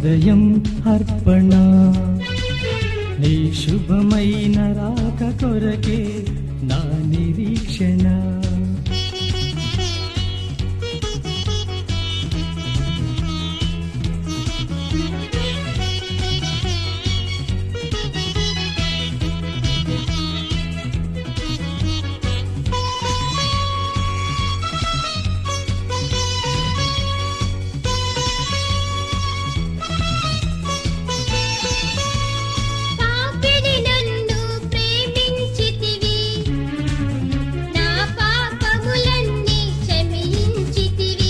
హృదయం అర్పణ నీ శుభమైన రాక కొరకే నా నిరీక్షణ పాపిని నన్ను ప్రేమించితివి నా పాపములన్నీ క్షమించితివి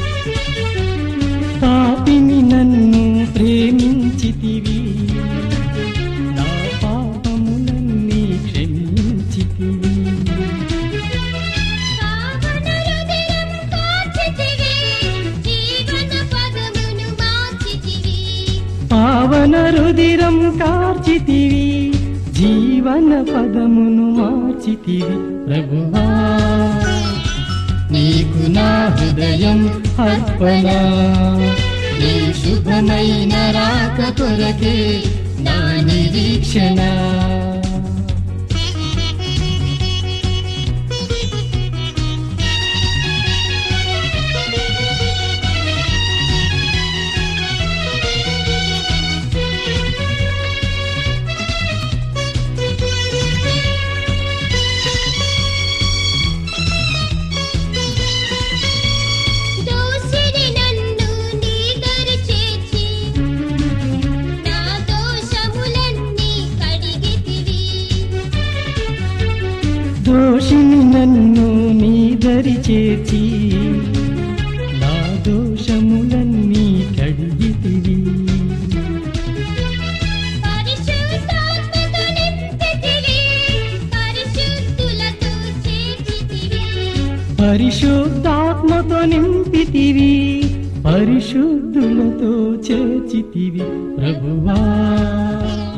పాపిని నన్ను ప్రేమించితివి నా పాపములన్నీ క్షమించితివి పావన హృదయం కాచితివి జీవన పదమును మార్చితివి పావన రుదిరం కార్చితివి జీవన పదమును మార్చితివి ప్రభువా నీకు నా హృదయం అర్పణ నీ శుభమైన రాక కొరకే నా నిరీక్షణ దోషిని నన్ను నీ దరి చేర్చి నా దోషములన్నీ కడిగితివి దోషిని నన్ను నీ దరి చేర్చి నా దోషములన్నీ కడిగితివి పరిశుద్ధాత్మతో నింపితివి పరిశుద్ధులతో చేర్చితివి పరిశుద్ధాత్మతో నింపితివి పరిశుద్ధులతో చేర్చితివి ప్రభువా